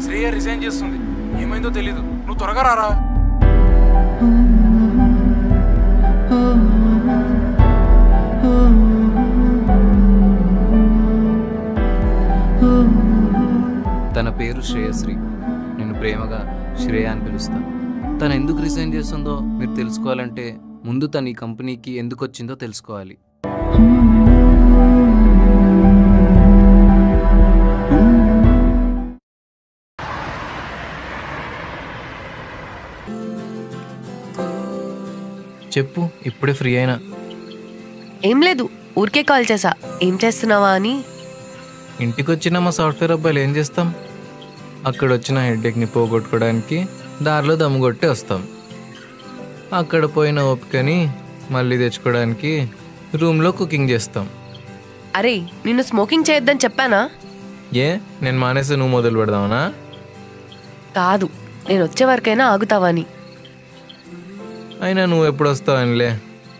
Shreya resign చేస్తుంది ఏమైందో తెలీదు నువ్వు త్వరగా రారా తన పేరు శ్రేయశ్రీ నేను ప్రేమగా శ్రేయ అని పిలుస్తా తను ఎందుకు రిజైన్ చేస్తుందో మీరు తెలుసుకోవాలంటే ముందు తను ఈ కంపెనీకి ఎందుకు వచ్చిందో తెలుసుకోవాలి చెప్పు ఇప్పుడే ఫ్రీ అయినా ఏం లేదు ఊరికే కాల్ చేసా ఏం చేస్తున్నావా అని ఇంటికి వచ్చిన మా సాఫ్ట్వేర్ అబ్బాయిలు ఏం చేస్తాం అక్కడ వచ్చిన హెడ్ఏక్ని పోగొట్టుకోవడానికి దారిలో దమ్ము కొట్టి వస్తాం అక్కడ పోయిన ఓపికని మళ్ళీ తెచ్చుకోవడానికి రూమ్లో కుకింగ్ చేస్తాం అరే నిన్ను స్మోకింగ్ చేయొద్దని చెప్పానా ఏ నేను మానేసి నువ్వు మొదలు పెడదామనా కాదు నేను వచ్చే వరకైనా ఆగుతావని అయినా నువ్వు ఎప్పుడు వస్తావు అనిలే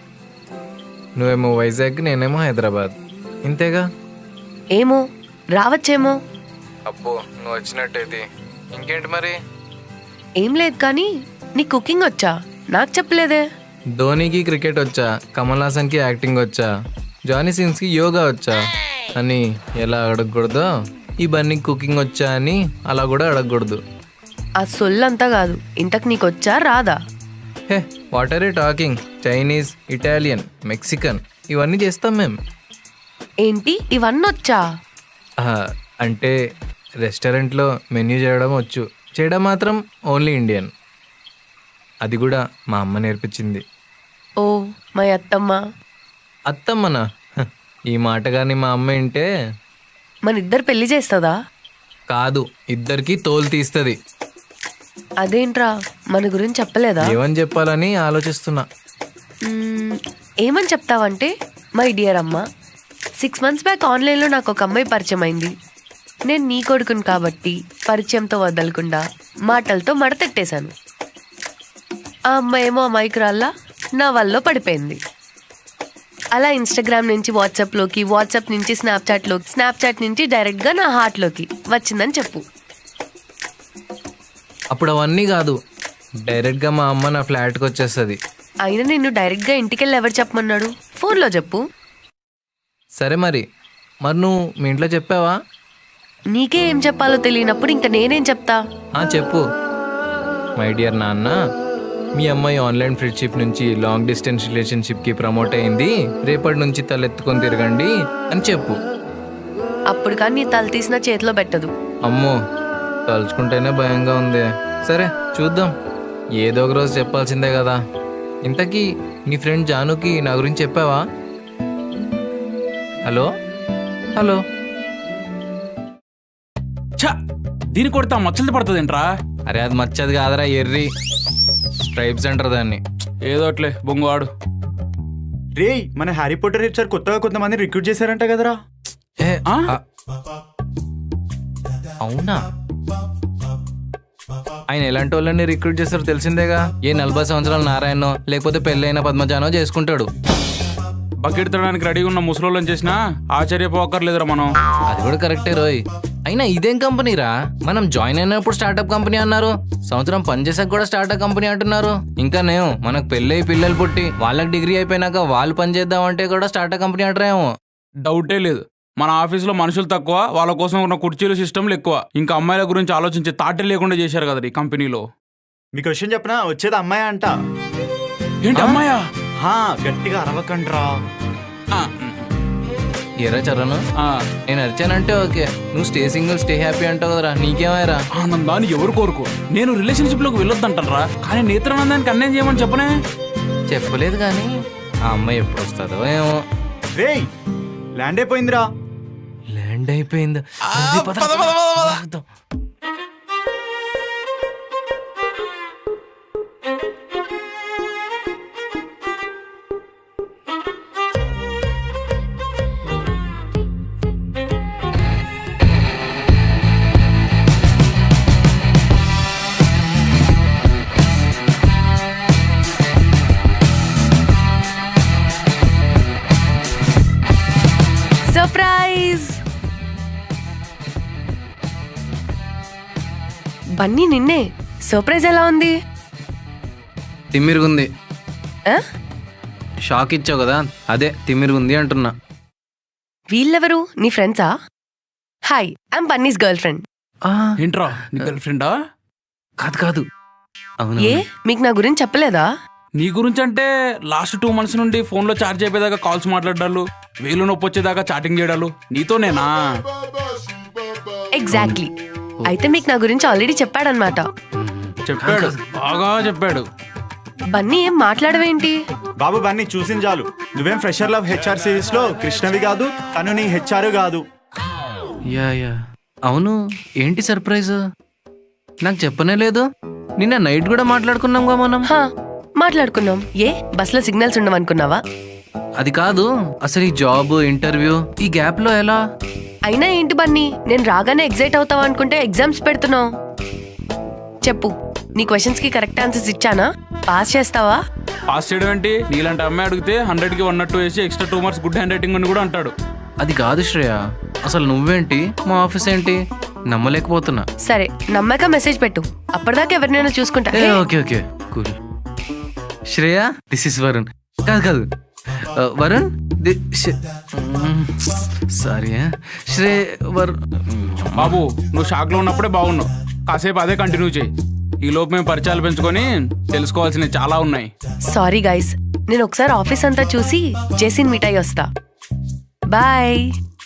నువ్వేమో వైజాగ్ నేనేమో హైదరాబాద్ ఇంతేగా ఏమో రావచ్చేమో అబ్బో నువ్వు వచ్చినట్టయితే ఇంకేంటి మరి ఏం లేదు కానీ నీ కుకింగ్ వచ్చా నాకు చెప్పలేదే ధోనికి క్రికెట్ వచ్చా కమల్ హాసన్కి యాక్టింగ్ వచ్చా జానీ సిన్స్కి యోగా వచ్చా అని ఎలా అడగకూడదో ఈ బన్నీకి కుకింగ్ వచ్చా అని అలా కూడా అడగకూడదు ఆ సొల్లంతా కాదు ఇంతకు నీకు వచ్చా రాదా hey what are a talking Chinese Italian Mexican ఇవన్నీ చేస్తాం మేము ఏంటి ఇవన్నీ వచ్చా ఆహా, అంటే రెస్టారెంట్లో మెన్యూ చేయడం వచ్చు చేయడం మాత్రం ఓన్లీ ఇండియన్ అది కూడా మా అమ్మ నేర్పించింది ఓ మా అత్తమ్మ అత్తమ్మనా హ, ఈ మాట కానీ మా అమ్మ వింటే మన ఇద్దరు పెళ్లి చేస్తుందా కాదు ఇద్దరికి తోలు తీస్తుంది అదేంట్రా మన గురించి చెప్పలేదా ఏమని చెప్పాలని ఆలోచిస్తున్నా మ్మ్, ఏమని చెప్తావంటే మై డియర్ అమ్మ సిక్స్ మంత్స్ బ్యాక్ ఆన్లైన్లో నాకు ఒక అమ్మాయి పరిచయం అయింది నేను నీ కొడుకుని కాబట్టి పరిచయంతో వదలకుండా మాటలతో మడతెట్టేశాను ఆ అమ్మాయి ఏమో అమాయకురాల్లా నా వల్ల పడిపోయింది అలా ఇన్స్టాగ్రామ్ నుంచి వాట్సాప్లోకి వాట్సాప్ నుంచి స్నాప్చాట్లోకి స్నాప్చాట్ నుంచి డైరెక్ట్గా నా హార్ట్లోకి వచ్చిందని చెప్పు అప్పుడు అవన్నీ కాదు డైరెక్ట్గా మా అమ్మ నా ఫ్లాట్కి వచ్చేస్తుంది అయినా నిన్ను డైరెక్ట్గా ఇంటికెళ్ళి ఎవరు చెప్పమన్నాడు ఫోన్లో చెప్పు సరే మరి మరి నువ్వు మీ ఇంట్లో చెప్పావా నీకే ఏం చెప్పాలో తెలియనప్పుడు ఇంకా నేనేం చెప్తా ఆ చెప్పు మై డియర్ నాన్న మీ అమ్మాయి ఆన్లైన్ ఫ్రెండ్షిప్ నుంచి లాంగ్ డిస్టెన్స్ రిలేషన్షిప్కి ప్రమోట్ అయింది రేపటి నుంచి తలెత్తుకొని తిరగండి అని చెప్పు అప్పుడు కానీ నీ తల తీసిన చేతిలో పెట్టదు అమ్మో తలుచుకుంటేనే భయంగా ఉంది సరే చూద్దాం ఏదో ఒక రోజు చెప్పాల్సిందే కదా ఇంతకీ నీ ఫ్రెండ్ జానుకి నా గురించి చెప్పావా హలో హలో ఛ దీని కొడితే ఆ మచ్చలు పడుతుందేంట్రా అరే అది మచ్చది కాదరా ఎర్రి స్ట్రైప్స్ అంటారు దాన్ని ఏదో అట్లే బొంగువాడు రేయ్ మన హ్యారీ పోటర్ సార్ కొత్తగా కొంతమంది రిక్రూట్ చేశారంట కదరా ఏ, ఆ? ఆ. అవునా ఆయన ఎలాంటి వాళ్ళని రిక్రూట్ చేస్తారో తెలిసిందేగా ఏ నలభై సంవత్సరాల నారాయణో లేకపోతే పెళ్ళైన పద్మజానో చేసుకుంటాడు బకెట్ తినడానికి రెడీగా ఉన్న ముసలోళ్ళని చేసినా ఆశ్చర్యపోకర్లేదురా మనం అది కూడా కరెక్టే రోయ్ అయినా ఇదేం కంపెనీరా మనం జాయిన్ అయినప్పుడు స్టార్టప్ కంపెనీ అన్నారు సంవత్సరం పనిచేసాక కూడా స్టార్టప్ కంపెనీ అంటున్నారు ఇంకా నేను మనకు పెళ్ళై పిల్లలు పుట్టి వాళ్ళకి డిగ్రీ అయిపోయినాక వాళ్ళు పని చేద్దామంటే కూడా స్టార్టప్ కంపెనీ అంటారేమో డౌటే లేదు మన ఆఫీస్లో మనుషులు తక్కువ వాళ్ళ కోసం ఉన్న కుర్చీలు సిస్టమ్లు ఎక్కువ ఇంకా అమ్మాయిల గురించి ఆలోచించే తాటే లేకుండా చేశారు కదా ఈ కంపెనీలో మీకు విషయం చెప్పనా వచ్చేది అమ్మాయి అంట ఏంటి అమ్మాయా హా గట్టిగా అరవకండ్రా ఆ, ఎరా చరణ్ ఆ, నేను అరిచానంటే ఓకే నువ్వు స్టే సింగిల్ స్టే హ్యాపీ అంటావు కదరా నీకేమైరా ఆనందాన్ని ఎవరు కోరుకో నేను రిలేషన్షిప్ లోకి వెళ్ళొద్దంటారా కానీ నేత్రానందానికి అన్యాయం చేయమని చెప్పనే చెప్పలేదు కానీ ఆ అమ్మాయి ఎప్పుడు వస్తుందో ఏమో రేయ్ ల్యాండ్ అయిపోయిందిరా ల్యాండ్ అయిపోయింది అది పద, పద. సర్ప్రైజ్ బన్నీ నిన్నే సర్ప్రైజ్ ఎలా ఉంది తిమ్మిరుగుంది ఆ? షాక్ ఇచ్చావు కదా అదే తిమ్మిరుగుంది అంటున్నా వీళ్ళెవరు నీ ఫ్రెండ్సా hi I'm Bunny's girlfriend ఆ, ఏంట్రా నీ గర్ల్ ఫ్రెండా కాదు కాదు అవును ఏ మీకు నా గురించి చెప్పలేదా నీ గురించి అంటే లాస్ట్ టూ మంత్స్ నుండి ఫోన్లో ఛార్జ్ అయిపోయేదాకా కాల్స్ మాట్లాడాలు వేలు నొప్పి వచ్చేదాకా చాటింగ్ చేయడాలు నీతోనేనా ఎగ్జాక్ట్లీ అయితే మీకు నా గురించి ఆల్రెడీ చెప్పాడనమాట చెప్పాడు బాగా చెప్పాడు బన్నీ ఏం మాట్లాడవేంటి బాబు బన్నీ చూసిన చాలు నువ్వేం ఫ్రెషర్ లవ్ హెచ్ఆర్ సిరీస్ లో కృష్ణవి కాదు తను నీ హెచ్ఆర్ కాదు యా యా అవును ఏంటి సర్ప్రైజ్ నాకు చెప్పనే లేదు నిన్న నైట్ కూడా మాట్లాడుకున్నాంగా మనం హా మాట్లాడుకున్నాం ఏ బస్లో సిగ్నల్స్ ఉండవనుకున్నావా అది కాదు అసలు ఈ జాబ్ ఇంటర్వ్యూ ఈ గ్యాప్ లో ఎలా అయినా ఏంటి బన్నీ నేను రాగానే ఎగ్జైట్ అవుతావా అనుకుంటే ఎగ్జామ్స్ పెడుతున్నావు చెప్పు నీ క్వశ్చన్స్ కి కరెక్ట్ ఆన్సర్స్ ఇచ్చానా పాస్ చేస్తావా పాస్ చేయడం ఏంటి నీలాంటి అమ్మాయి అడిగితే హండ్రెడ్ కి వన్ టూ వేసి extra two marks good handwriting అని కూడా అంటాడు అది కాదు శ్రేయ అసలు నువ్వేంటి మా ఆఫీస్ ఏంటి నమ్మలేకపోతున్నా సరే నమ్మక మెసేజ్ పెట్టు అప్పటిదాకా ఎవరినైనా చూసుకుంటా ఏ, hey, okay okay cool Shreya this is Varun కాదు కాదు ఆ, వరుణ్ సారీ శ్రే వర్ బాబు నువ్వు షాక్ లో ఉన్నప్పుడే బాగున్నావు కాసేపు అదే కంటిన్యూ చేయి ఈ లోపు మేము పరిచయాలు పెంచుకొని తెలుసుకోవాల్సినవి చాలా ఉన్నాయి సారీ గైస్ నేను ఒకసారి ఆఫీస్ అంతా చూసి జేసిన్ మీట్ అయ్యి వస్తా బాయ్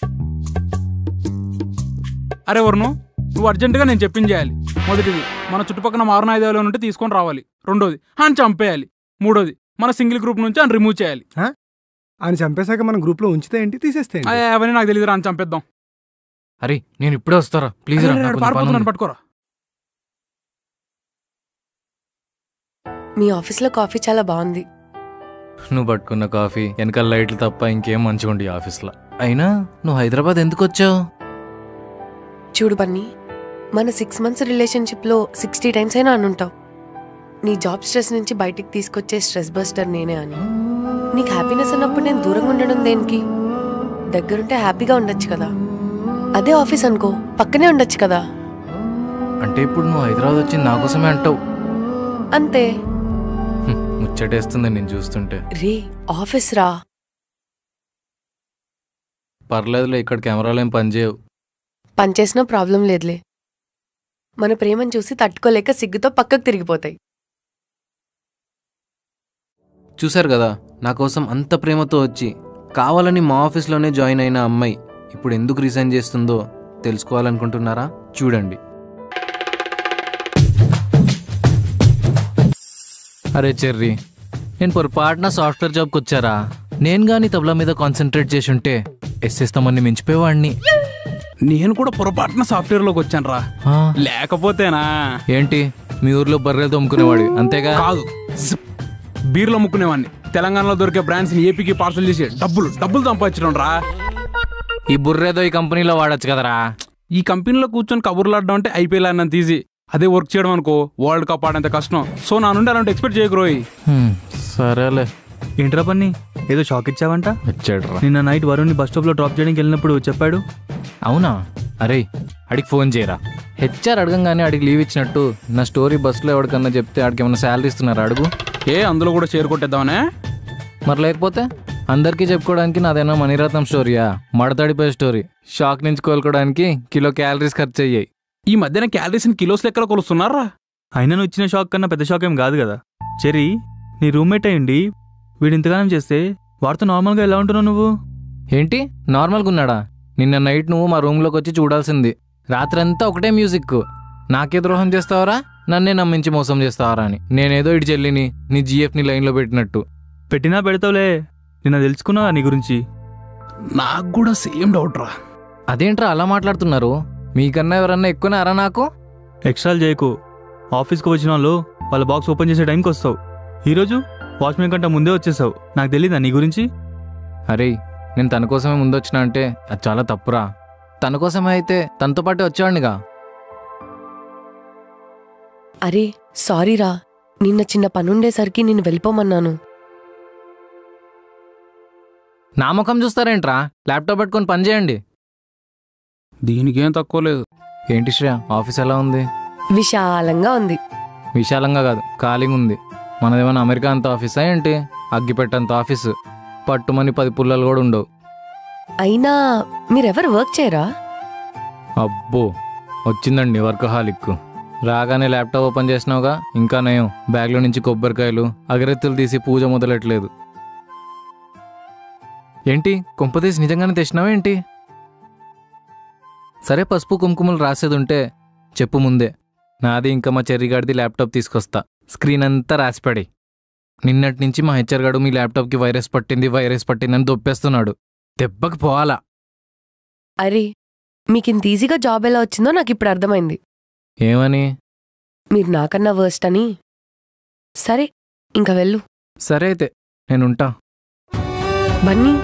అరే వరుణు నువ్వు అర్జెంటుగా నేను చెప్పింది చేయాలి మొదటిది మన చుట్టుపక్కల మారణాయుధాలు ఉంటే తీసుకొని రావాలి రెండోది ఆయన చంపేయాలి మూడోది మన సింగిల్ గ్రూప్ నుంచి ఆయన రిమూవ్ చేయాలి ఆయన చంపేశాక మన గ్రూప్ లో ఉంచితే ఏంటి తీసేస్తే ఏంటి? అయ్య, అవన్నీ నాకు తెలియదు అని చంపేద్దాం అరే నేను ఇప్పుడే వస్తారా ప్లీజ్ రా, అరే, నాకు కొంచెం పని పారిపోతున్నాను ఉంది. పట్టుకోరా మీ ఆఫీస్లో కాఫీ చాలా బాగుంది నువ్వు పట్టుకున్న కాఫీ వెనకాల లైట్లు తప్ప ఇంకేం మంచిగా ఉండి ఆఫీస్లో అయినా నువ్వు హైదరాబాద్ ఎందుకు వచ్చావు చూడు బన్నీ మన సిక్స్ మంత్స్ రిలేషన్షిప్లో సిక్స్టీ టైమ్స్ అయినా అనుంటావు నీ జాబ్ స్ట్రెస్ నుంచి బయటికి తీసుకొచ్చే స్ట్రెస్ బస్టర్ నేనే అని నీకు హ్యాపీనెస్ అన్నప్పుడు నేను దూరంగా ఉండడం దేనికి దగ్గరుంటే హ్యాపీగా ఉండొచ్చు కదా అదే ఆఫీస్ అనుకో పక్కనే ఉండొచ్చు కదా అంటే ఇప్పుడు నువ్వు హైదరాబాద్ వచ్చింది నా కోసమే అంటావు అంతే హ్మ్, ముచ్చటేస్తుంది నేను చూస్తుంటే రే ఆఫీస్ రా పర్లేదులే ఇక్కడ కెమెరాలు ఏం పనిచేయవు పనిచేసిన ప్రాబ్లం లేదులే మన ప్రేమను చూసి తట్టుకోలేక సిగ్గుతో పక్కకు తిరిగిపోతాయి చూశారు కదా నా కోసం అంత ప్రేమతో వచ్చి కావాలని మా ఆఫీస్లోనే జాయిన్ అయిన అమ్మాయి ఇప్పుడు ఎందుకు రిజైన్ చేస్తుందో తెలుసుకోవాలనుకుంటున్నారా చూడండి అరే చెర్రీ నేను పొరపాటున సాఫ్ట్వేర్ జాబ్కి వచ్చారా నేను కానీ తబలా మీద కాన్సన్ట్రేట్ చేసి ఉంటే ఎస్ఎస్తామని మించిపోయేవాడిని నేను కూడా పొరపాటున సాఫ్ట్వేర్ లోకి వచ్చాను రా ఆ, లేకపోతేనా ఏంటి మీ ఊర్లో బర్రెలు తోముకునేవాడు అంతేగా కాదు జిప్. బీర్లు అమ్ముకునేవాడిని తెలంగాణలో దొరికే బ్రాండ్స్ ని ఏపీకి పార్సల్ చేసి డబ్బులు డబ్బులు సంపాదించడం రా ఈ బుర్రేదో ఈ కంపెనీలో వాడచ్చు కదరా ఈ కంపెనీలో కూర్చొని కబుర్లు ఆడడం అంటే ఐపీఎల్ అన్నంత ఈజీ అదే వర్క్ చేయడం అనుకో వరల్డ్ కప్ ఆడేంత కష్టం సో నా నుండి అలాంటి ఎక్స్పెక్ట్ చేయకురోయ్ హ్మ్, సరేలే ఏంట్రా పన్ని ఏదో షాక్ ఇచ్చావంట వచ్చాడురా నిన్న నైట్ వరుణ్ని బస్ స్టాప్ లో డ్రాప్ చేయడానికి వెళ్ళినప్పుడు చెప్పాడు అవునా అరే అడిగి ఫోన్ చేయరా హెచ్ఆర్ అడగంగానే అడిగి లీవ్ ఇచ్చినట్టు నా స్టోరీ బస్సులో ఎవరికన్నా చెప్తే ఆడికి ఏమైనా శాలరీ ఇస్తున్నారా అడుగు ఏ అందులో కూడా షేర్ కొట్టేద్దామనే మరి లేకపోతే అందరికీ చెప్పుకోవడానికి నాదేనా మణిరత్నం స్టోరీయా మడతడిపోయే స్టోరీ షాక్ నుంచి కోలుకోవడానికి కిలో క్యాలరీస్ ఖర్చు అయ్యాయి ఈ మధ్యన క్యాలరీస్ కిలోస్ లెక్కలో కొలుస్తున్నారా అయినా నువ్వు ఇచ్చిన షాక్ కన్నా పెద్ద షాక్ ఏం కాదు కదా చెర్రీ నీ రూమ్మేట్ అయ్యండి వీడు ఇంతగానం చేస్తే వాడితో నార్మల్గా ఎలా ఉంటున్నావు నువ్వు ఏంటి నార్మల్గా ఉన్నాడా నిన్న నైట్ నువ్వు మా రూమ్లోకి వచ్చి చూడాల్సింది రాత్రంతా ఒకటే మ్యూజిక్ నాకే ద్రోహం చేస్తావరా నన్నే నమ్మించి మోసం చేస్తావరా అని నేనేదో ఇటు చెల్లిని నీ జీఎఫ్ని లైన్లో పెట్టినట్టు పెట్టినా పెడతావులే నిన్న తెలుసుకున్నా నీ గురించి నాకు కూడా సేమ్ డౌట్ రా అదేంట్రా అలా మాట్లాడుతున్నారు మీకన్నా ఎవరన్నా ఎక్కువనారా నాకు ఎక్స్ట్రాలు చేయకు ఆఫీస్కి వచ్చిన వాళ్ళు వాళ్ళ బాక్స్ ఓపెన్ చేసే టైంకి వస్తావు ఈరోజు వాచ్మెన్ కంటే ముందే వచ్చేసావు నాకు తెలీదా నీ గురించి అరే నేను తన కోసమే ముందు వచ్చినా అంటే అది చాలా తప్పురా తన కోసమే అయితే తనతో పాటే వచ్చేవాడినిగా అరే సారీ రా నిన్న చిన్న పనుండేసరికి నేను వెళ్ళిపోమన్నాను నా ముఖం చూస్తారేంట్రా ల్యాప్టాప్ పెట్టుకొని పని చేయండి దీనికేం తక్కువ లేదు ఏంటి శ్రేయ ఆఫీస్ ఎలా ఉంది విశాలంగా ఉంది విశాలంగా కాదు ఖాళీగా ఉంది మనదేమన్నా అమెరికా అంత ఆఫీసా ఏంటి అగ్గిపెట్టంత ఆఫీసు పట్టుమని పది పుల్లలు కూడా ఉండవు అయినా మీరెవరు వర్క్ చేయరా అబ్బో వచ్చిందండి వర్కహాలిక్ రాగానే ల్యాప్టాప్ ఓపెన్ చేసినావుగా ఇంకా నయం బ్యాగ్లో నుంచి కొబ్బరికాయలు అగరత్తులు తీసి పూజ మొదలెట్లేదు ఏంటి కొంపతీసి నిజంగానే తెచ్చినావా ఏంటి సరే పసుపు కుంకుమలు రాసేది ఉంటే చెప్పు ముందే నాది ఇంకా మా చెర్రిగాడిది ల్యాప్టాప్ తీసుకొస్తా స్క్రీన్ అంతా రాసిపడి నిన్నటి నుంచి మా హెచ్చర్ గాడు మీ ల్యాప్టాప్కి వైరస్ పట్టింది వైరస్ పట్టిందని దొప్పేస్తున్నాడు దెబ్బకి పోవాలా అరే మీకు ఇంత ఈజీగా జాబ్ ఎలా వచ్చిందో నాకు ఇప్పుడు అర్థమైంది ఏమని మీరు నాకన్నా వర్స్ట్ అని సరే ఇంకా వెళ్ళు సరే అయితే నేనుంటా బన్నీ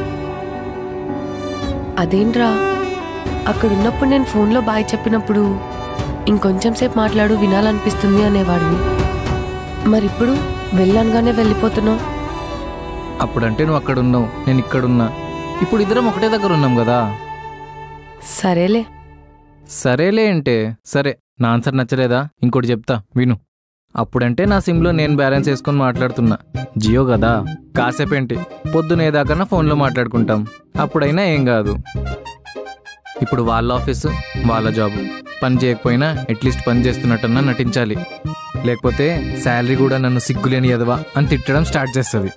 అదేంట్రా అక్కడున్నప్పుడు నేను ఫోన్లో బాయ్ చెప్పినప్పుడు ఇంకొంచెం సేపు మాట్లాడు వినాలనిపిస్తుంది అనేవాడివి మరిప్పుడు వెళ్ళనగానే వెళ్ళిపోతున్నావు అప్పుడంటే నువ్వు అక్కడ ఉన్నావు నేను ఇక్కడున్నా ఇప్పుడు ఇద్దరం ఒకటే దగ్గర ఉన్నాం కదా సరేలే సరేలే అంటే సరే నా ఆన్సర్ నచ్చలేదా ఇంకోటి చెప్తా విను అప్పుడంటే నా సిమ్లో నేను బ్యాలెన్స్ వేసుకొని మాట్లాడుతున్నా జియో కదా కాసేపేంటి పొద్దునేదాకన్నా ఫోన్లో మాట్లాడుకుంటాం అప్పుడైనా ఏం కాదు ఇప్పుడు వాళ్ళ ఆఫీసు వాళ్ళ జాబు పని చేయకపోయినా అట్లీస్ట్ పని చేస్తున్నట్టన్నా నటించాలి లేకపోతే శాలరీ కూడా నన్ను సిగ్గులేని ఎదవా అని తిట్టడం స్టార్ట్ చేస్తుంది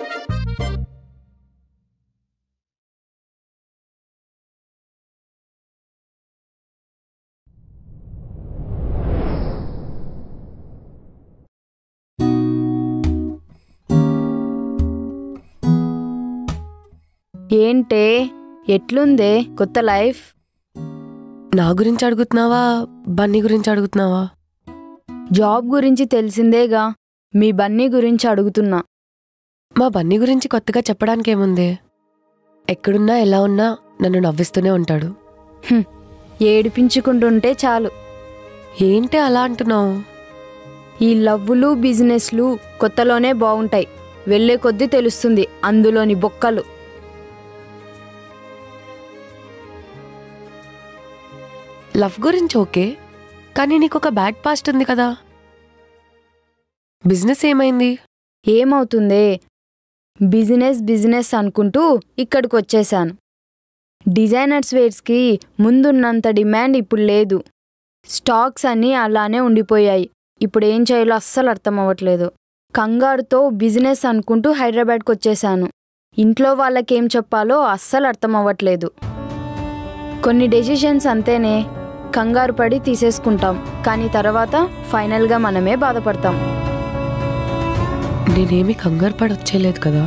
ఏంటే ఎట్లుందే కొత్త లైఫ్ నా గురించి అడుగుతున్నావా బన్నీ గురించి అడుగుతున్నావా జాబ్ గురించి తెలిసిందేగా మీ బన్నీ గురించి అడుగుతున్నా మా బన్నీ గురించి కొత్తగా చెప్పడానికి ఏముంది ఎక్కడున్నా ఎలా ఉన్నా నన్ను నవ్విస్తూనే ఉంటాడు ఏడిపించుకుంటుంటే చాలు ఏంటి అలా అంటున్నావు ఈ లవ్వులు బిజినెస్లు కొత్తలోనే బాగుంటాయి వెళ్ళే కొద్దీ తెలుస్తుంది అందులోని బొక్కలు లవ్ గురించి ఓకే కానీ నీకు ఒక బ్యాడ్ పాస్ట్ ఉంది కదా బిజినెస్ ఏమైంది ఏమవుతుందే బిజినెస్ బిజినెస్ అనుకుంటూ ఇక్కడికి వచ్చేసాను డిజైనర్స్ వేర్స్కి ముందున్నంత డిమాండ్ ఇప్పుడు లేదు స్టాక్స్ అన్నీ అలానే ఉండిపోయాయి ఇప్పుడు ఏం చేయాలో అస్సలు అర్థం అవ్వట్లేదు కంగారుతో బిజినెస్ అనుకుంటూ హైదరాబాద్కి వచ్చేసాను ఇంట్లో వాళ్ళకేం చెప్పాలో అస్సలు అర్థం అవ్వట్లేదు కొన్ని డెసిషన్స్ అంతేనే కంగారు పడి తీసేసుకుంటాం కానీ తర్వాత ఫైనల్గా మనమే బాధపడతాం నేనేమి కంగారు పడి వచ్చేలేదు కదా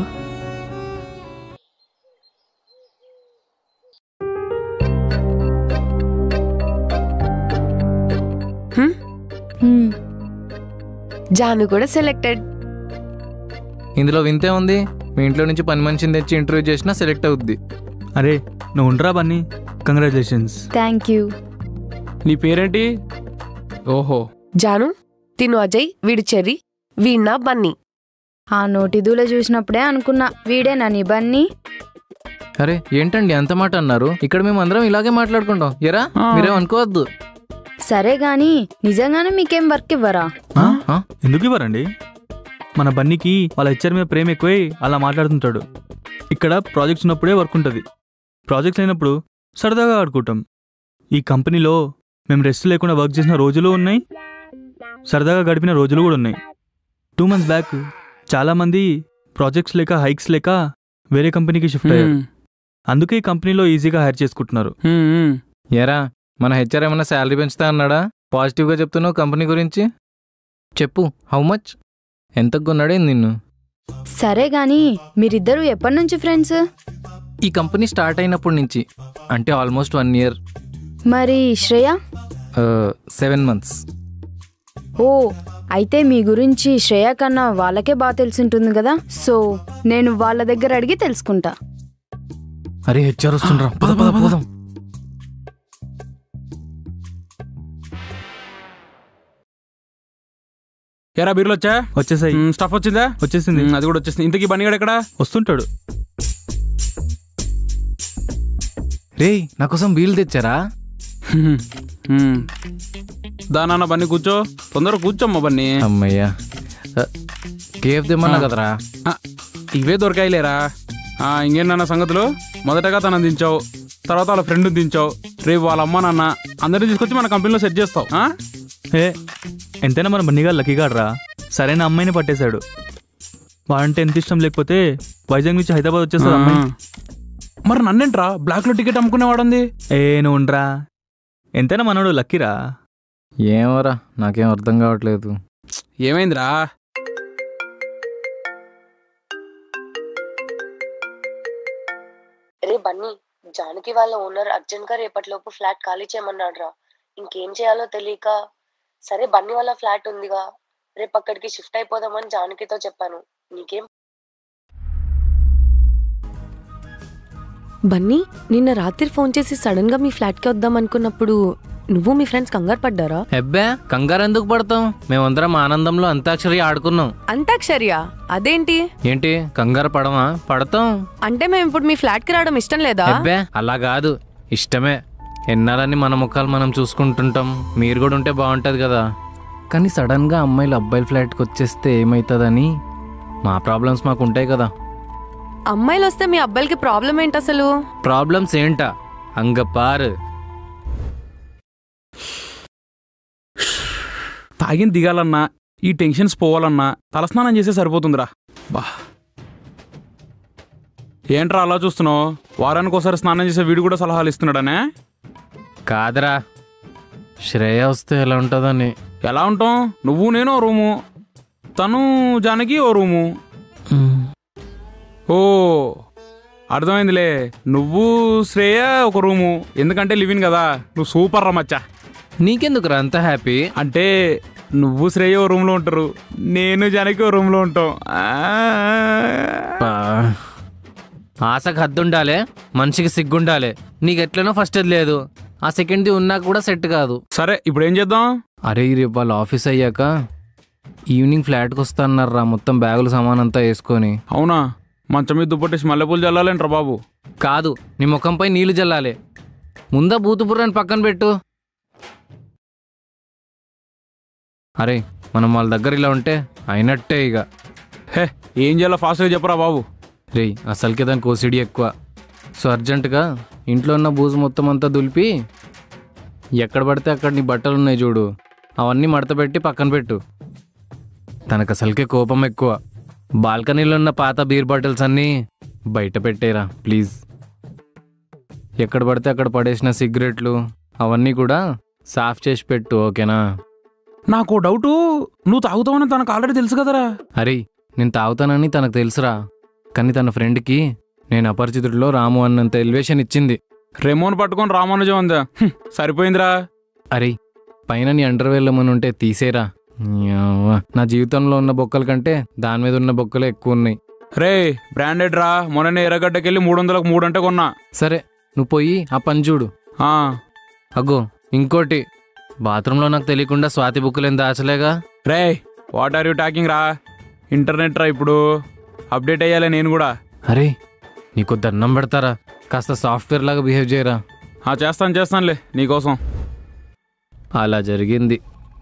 హ్మ్? హ్మ్. జాను కూడా సెలెక్టెడ్ ఇందులో వింతే ఉంది మీ ఇంట్లో నుంచి పని మనిషిని తెచ్చి ఇంటర్వ్యూ చేసినా సెలెక్ట్ అవుద్ది అరే నువ్వు ఉండరా బన్నీ కంగ్రాచులేషన్స్ థ్యాంక్ యూ నీ పేరేంటి ఓహో జాను తిను అజయ్ వీడు చెర్రీ వీణ్ణ బన్నీ ఆ నోటి దూల చూసినప్పుడే అనుకున్నా వీడేనా నీ బన్నీ అరే ఏంటండి అంత మాట అన్నారు ఇక్కడ మేము అందరం ఇలాగే మాట్లాడుకుంటాం ఎరా ఆ. మీరేం అనుకోవద్దు సరే గాని నిజంగానే మీకేం వర్క్ ఇవ్వరా ఆ? ఆ? ఎందుకు ఇవ్వరండి మన బన్నీకి వాళ్ళ హెచ్చర్ మీద ప్రేమ ఎక్కువై అలా మాట్లాడుతుంటాడు ఇక్కడ ప్రాజెక్ట్స్ ఉన్నప్పుడే వర్క్ ఉంటుంది ప్రాజెక్ట్స్ అయినప్పుడు సరదాగా ఆడుకుంటాం ఈ కంపెనీలో మేము రెస్ట్ లేకుండా వర్క్ చేసిన రోజులు ఉన్నాయి సరదాగా గడిపిన రోజులు కూడా ఉన్నాయి టూ మంత్స్ బ్యాక్ చాలామంది ప్రాజెక్ట్స్ లేక హైక్స్ లేక వేరే కంపెనీకి షిఫ్ట్ అయ్యారు హ్మ్. అందుకే ఈ కంపెనీలో ఈజీగా హైర్ చేసుకుంటున్నారు హ్మ్, హ్మ్. ఎరా మన హెచ్ఆర్ ఏమన్నా శాలరీ పెంచుతా అన్నాడా పాజిటివ్గా చెప్తున్నావు కంపెనీ గురించి చెప్పు హౌ మచ్ ఎంత కొన్నాడే నిన్ను సరే గాని మీరిద్దరూ ఎప్పటి నుంచి ఫ్రెండ్స్ ఈ కంపెనీ స్టార్ట్ అయినప్పటి నుంచి అంటే ఆల్మోస్ట్ వన్ ఇయర్ మరి శ్రేయ సెవెన్ మంత్స్ ఓ అయితే మీ గురించి శ్రేయ కన్నా వాళ్ళకే బాగా తెలిసింటుంది కదా సో నేను వాళ్ళ దగ్గర అడిగి తెలుసుకుంటా అరే హెచ్ఆర్ వస్తుండ్రా పద పద పోదాం ఎరా బీర్లు వచ్చా వచ్చేసాయి హ్మ్, స్టఫ్ వచ్చిందా వచ్చేసింది హ్మ్, అది కూడా వచ్చేసింది ఇంతకీ బన్నీగాడు ఎక్కడ వస్తుంటాడు రేయ్ నా కోసం వీలు తెచ్చారా హ్మ్. ఉమ్. దా నాన్న బన్నీ కూర్చో తొందరగా కూర్చోమ్మా బన్నీ అమ్మయ్యా కేఫ్ తెమ్మన్నా కదరా ఆ, ఇవే దొరకాయిలేరా ఆ, ఇంకేంటన్న సంగతులు మొదటగా తనని దించావు తర్వాత వాళ్ళ ఫ్రెండ్ దించావు రేపు వాళ్ళ అమ్మ నాన్న అందరిని తీసుకొచ్చి మన కంపెనీలో సెట్ చేస్తావు ఆ? ఏ ఎంతైనా మన బన్నీగా లక్కీగాడు రా సరైన అమ్మాయిని పట్టేశాడు వాడంటే ఎంత ఇష్టం లేకపోతే వైజాగ్ నుంచి హైదరాబాద్ వచ్చేస్తాడు అమ్మాయి మరి నన్నేంట్రా బ్లాక్ లో టికెట్ అమ్ముకునేవాడుంది ఏ నువ్వు ఉండరా ఎంతైనా మనోడు లక్కీరా ఏమోరా నాకేం అర్థం కావట్లేదు ఏమైందిరా రే బన్నీ జానకి వాళ్ళ ఓనర్ అర్జెంట్ గా రేపటిలోపు ఫ్లాట్ ఖాళీ చేయమన్నాడు రా ఇంకేం చేయాలో తెలియక సరే బన్నీ వాళ్ళ ఫ్లాట్ ఉందిగా రేపు అక్కడికి షిఫ్ట్ అయిపోదామని జానకితో చెప్పాను నీకేం బన్నీ నిన్న రాత్రి ఫోన్ చేసి సడన్ గా మీ ఫ్లాట్ కి వద్దాం అనుకున్నప్పుడు నువ్వు మీ ఫ్రెండ్స్ కంగారు పడ్డారా ఎబ్బే కంగారు ఎందుకు పడతాం మేమందరం ఆనందంలో అంతాక్షరి ఆడుకున్నాం అంతాక్షరియా అదేంటి ఏంటి కంగారు పడమా పడతాం అంటే మేము ఇప్పుడు మీ ఫ్లాట్ కి రావడం ఇష్టం లేదా అబ్బే అలా కాదు ఇష్టమే ఎన్నాలని మన ముఖాలు మనం చూసుకుంటుంటాం మీరు కూడా ఉంటే బాగుంటుంది కదా కానీ సడన్గా అమ్మాయిలు అబ్బాయిల ఫ్లాట్కి వచ్చేస్తే ఏమవుతుందని మా ప్రాబ్లమ్స్ మాకు ఉంటాయి కదా అమ్మాయిలు వస్తే మీ అబ్బాయిలకి ప్రాబ్లం ఏంటి అసలు ప్రాబ్లమ్స్ ఏంటా అంగ పారు తాగిన దిగాలన్నా ఈ టెన్షన్స్ పోవాలన్నా తలస్నానం చేస్తే సరిపోతుందిరా బా ఏంట్రా అలా చూస్తున్నావు వారానికి ఒకసారి స్నానం చేసే వీడు కూడా సలహాలు ఇస్తున్నాడనే కాదరా శ్రేయ వస్తే ఎలా ఉంటుందని ఎలా ఉంటాం నువ్వు నేను ఓ రూము తను జానకి ఓ రూము ఓ అర్థమైందిలే నువ్వు శ్రేయ ఒక రూము ఎందుకంటే లివిన్ కదా నువ్వు సూపర్ రా మచ్చా నీకెందుకురా అంత హ్యాపీ అంటే నువ్వు శ్రేయ ఓ రూమ్లో ఉంటారు నేను జానకి ఓ రూమ్లో ఉంటాం ఆ. ఆశకు హద్దుండాలే మనిషికి సిగ్గుండాలే నీకు ఎట్లనో ఫస్ట్ అది లేదు ఆ సెకండ్ది ఉన్నా కూడా సెట్ కాదు సరే ఇప్పుడు ఏం చేద్దాం అరే రేపు వాళ్ళ ఆఫీస్ అయ్యాక ఈవినింగ్ ఫ్లాట్కి వస్తా అన్నారా మొత్తం బ్యాగులు సామాన్ అంతా వేసుకొని అవునా మంచం మీద దుప్పట్టేసి మల్లెపూలు చల్లాలేంట్రా బాబు కాదు నీ ముఖంపై నీళ్లు జల్లాలి ముందా బూతుపుర్రాన్ని పక్కన పెట్టు అరే మనం వాళ్ళ దగ్గర ఇలా ఉంటే అయినట్టే ఇక హే ఏం చేయాలో ఫాస్ట్గా చెప్పరా బాబు రేయ్ అసలుకే దానికి ఓసిడి ఎక్కువ సో అర్జెంటుగా ఇంట్లో ఉన్న బూజు మొత్తం అంతా దులిపి ఎక్కడ పడితే అక్కడ నీ బట్టలు ఉన్నాయి చూడు అవన్నీ మడతపెట్టి పక్కన పెట్టు తనకు అసలుకే కోపం ఎక్కువ బాల్కనీలో ఉన్న పాత బీర్ బాటిల్స్ అన్నీ బయట పెట్టేరా ప్లీజ్ ఎక్కడ పడితే అక్కడ పడేసిన సిగరెట్లు అవన్నీ కూడా సాఫ్ చేసి పెట్టు ఓకేనా నాకు ఓ డౌటు నువ్వు తాగుతావని తనకు ఆల్రెడీ తెలుసు కదరా అరే నేను తాగుతానని తనకు తెలుసురా కానీ తన ఫ్రెండ్కి నేను అపరిచితుడిలో రాము అన్నంత ఎలివేషన్ ఇచ్చింది రెమోన్ పట్టుకొని రామానుజం అందా హ్మ్, సరిపోయిందిరా అరే పైన నీ అండర్వేర్లో మన ఉంటే తీసేరా యవ్వ. నా జీవితంలో ఉన్న బొక్కల కంటే దాని మీద ఉన్న బొక్కలే ఎక్కువ ఉన్నాయి రే బ్రాండెడ్ రా మొన్ననే ఎర్రగడ్డకెళ్ళి మూడు వందలకు మూడు అంటే కొన్నా సరే నువ్వు పోయి ఆ పని చూడు ఆ, అగ్గో ఇంకోటి బాత్రూంలో నాకు తెలియకుండా స్వాతి బుక్కులు ఏం దాచలేగా రే వాట్ ఆర్ యూ టాకింగ్ రా ఇంటర్నెట్ రా ఇప్పుడు అప్డేట్ అయ్యాలి నేను కూడా అరే నీకు దండం పెడతారా కాస్త సాఫ్ట్వేర్ లాగా బిహేవ్ చేయరా ఆ చేస్తాను చేస్తానులే నీకోసం అలా జరిగింది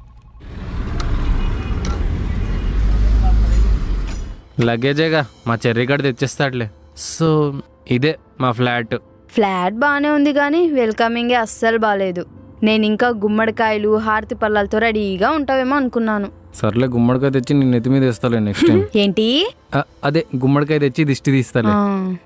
లగేజేగా మా చెర్రిగడ తెచ్చేస్తాడులే సో ఇదే మా ఫ్లాట్ ఫ్లాట్ బాగానే ఉంది కానీ వెల్కమింగే అస్సలు బాగాలేదు నేను ఇంకా గుమ్మడికాయలు హారతి పళ్ళాలతో రెడీగా ఉంటావేమో అనుకున్నాను సర్లే గుమ్మడికాయ తెచ్చి నేను నెత్తి మీద వేస్తాలే నెక్స్ట్ టైం ఏంటి ఆ, అదే గుమ్మడికాయ తెచ్చి దిష్టి తీస్తాలే ఆ,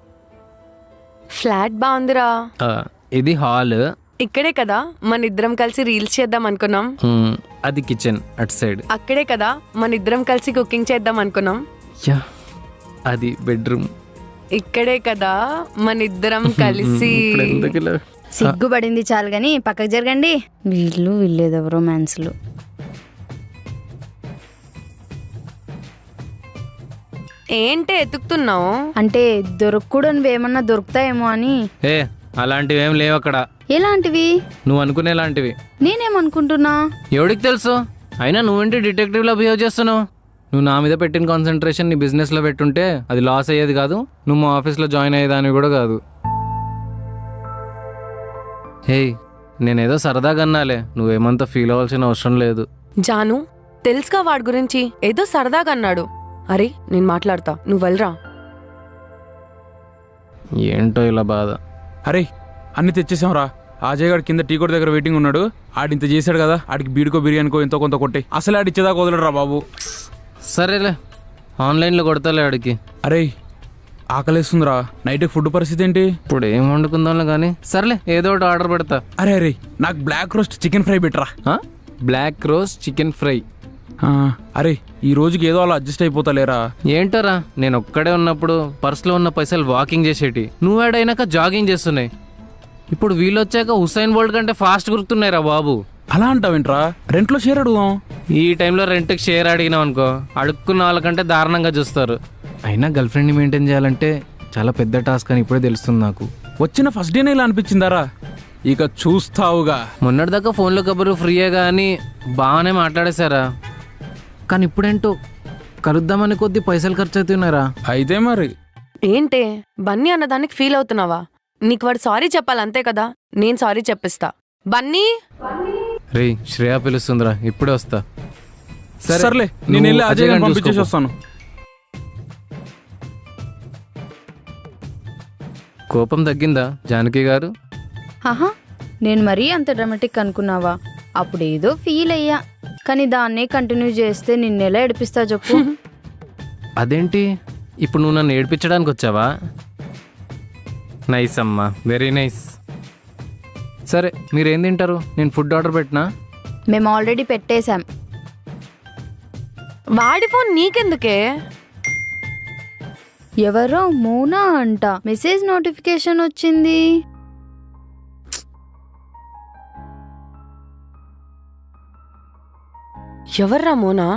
ఫ్లాట్ బాగుందిరా ఆ, ఇది హాల్ ఇక్కడే కదా మన ఇద్దరం కలిసి రీల్స్ చేద్దాం అనుకున్నాం ఉమ్, అది కిచెన్ అటు సైడ్ అక్కడే కదా మన ఇద్దరం కలిసి కుకింగ్ చేద్దాం అనుకున్నాం యా అది బెడ్రూమ్ ఇక్కడే కదా మన ఇద్దరం కలిసి ఇప్పుడు ఎందుకు ఇలా? సిగ్గుపడింది చాలు కానీ పక్కకు జరగండి వీళ్ళు వీళ్ళేదో రొమాన్స్లు ఏంటి ఎతుకుతున్నావు అంటే దొరకకూడదు నువ్వేమన్నా దొరుకుతాయేమో అని ఏ అలాంటివి ఏం లేవు అక్కడ ఎలాంటివి నువ్వు అనుకునేలాంటివి నేనేమనుకుంటున్నా ఎవడికి తెలుసు అయినా నువ్వేంటి డిటెక్టివ్లో బిహేవ్ చేస్తున్నావు నువ్వు నా మీద పెట్టిన కాన్సన్ట్రేషన్ నీ బిజినెస్లో పెట్టుంటే అది లాస్ అయ్యేది కాదు నువ్వు మా ఆఫీస్లో జాయిన్ అయ్యేదానివి కూడా కాదు హే నేనేదో సరదాగా అన్నాలే నువ్వేమంత ఫీల్ అవ్వాల్సిన అవసరం లేదు జాను తెలుసుగా వాడి గురించి ఏదో సరదాగా అన్నాడు అరే నేను మాట్లాడతా నువ్వు వెళ్ళరా ఏంటో ఇలా బాధ అరే అన్ని తెచ్చేసాంరా అజయ్ గారు కింద టీ కొట్టు దగ్గర వెయిటింగ్ ఉన్నాడు ఆడింత చేశాడు కదా ఆడికి బీడుకో బిర్యానీకో ఎంతో కొంత కొట్టి అసలు ఆడిచ్చేదాకా వదలరా బాబు సరేలే ఆన్లైన్లో కొడతాలే ఆడికి అరే ఆకలేస్తుందిరా నైట్ ఫుడ్ పరిస్థితి ఏంటి ఇప్పుడు ఏం వండుకుందాంలే కానీ సర్లే ఏదో ఒకటి ఆర్డర్ పెడతా అరే అరే నాకు బ్లాక్ రోస్ట్ చికెన్ ఫ్రై పెట్టరా ఆ? బ్లాక్ రోజ్ చికెన్ ఫ్రై ఆ, అరే ఈ రోజుకి ఏదో అలా అడ్జస్ట్ అయిపోతలేరా ఏంటోరా నేను ఒక్కడే ఉన్నప్పుడు పర్సులో ఉన్న పైసలు వాకింగ్ చేసేటి నువ్వు ఆడైనాక జాగింగ్ చేస్తున్నాయి ఇప్పుడు వీళ్ళు వచ్చాక హుసైన్ బోల్ట్ కంటే ఫాస్ట్ గుర్తున్నాయిరా బాబు అలా అంటావేంట్రా రెంట్లో షేర్ అడుగుదాం ఈ టైంలో రెంట్కి షేర్ అడిగినాం అనుకో అడుక్కున్న వాళ్ళకంటే దారుణంగా చూస్తారు అయినా గర్ల్ ఫ్రెండ్ని మెయింటైన్ చేయాలంటే చాలా పెద్ద టాస్క్ అని ఇప్పుడే తెలుస్తుంది నాకు వచ్చిన ఫస్ట్ డేనే ఇలా అనిపించిందారా ఇక చూస్తావుగా మొన్నటిదాకా ఫోన్లో కబురు ఫ్రీయేగా అని బాగానే మాట్లాడేశారా కానీ ఇప్పుడేంటో కలుద్దామని కొద్ది పైసలు ఖర్చు అవుతున్నారా అయితే మరి ఏంటే బన్నీ అన్నదానికి ఫీల్ అవుతున్నావా నీకు వాడు సారీ చెప్పాలి అంతే కదా నేను సారీ చెప్పిస్తా బన్నీ రే శ్రేయ పిలుస్తుందిరా ఇప్పుడే వస్తా సరే, సర్లే నేను నువ్వు వెళ్ళి అజయ్ గారిని గారిని పంపించేసి చూసుకోపో. వస్తాను కోపం తగ్గిందా జానకి గారు ఆహా నేను మరీ అంత డ్రామాటిక్ అనుకున్నావా అప్పుడు ఏదో ఫీల్ అయ్యా కానీ దాన్నే కంటిన్యూ చేస్తే నిన్నెలా ఏడిపిస్తా చెప్పు అదేంటి ఇప్పుడు నువ్వు నన్ను ఏడిపించడానికి వచ్చావా నైస్ అమ్మా వెరీ నైస్ సరే మీరేం తింటారు నేను ఫుడ్ ఆర్డర్ పెట్టినా మేము ఆల్రెడీ పెట్టేశాం వాడి ఫోన్ నీకెందుకే ఎవరో మోనా అంట మెసేజ్ నోటిఫికేషన్ వచ్చింది ఎవర్రా మోనా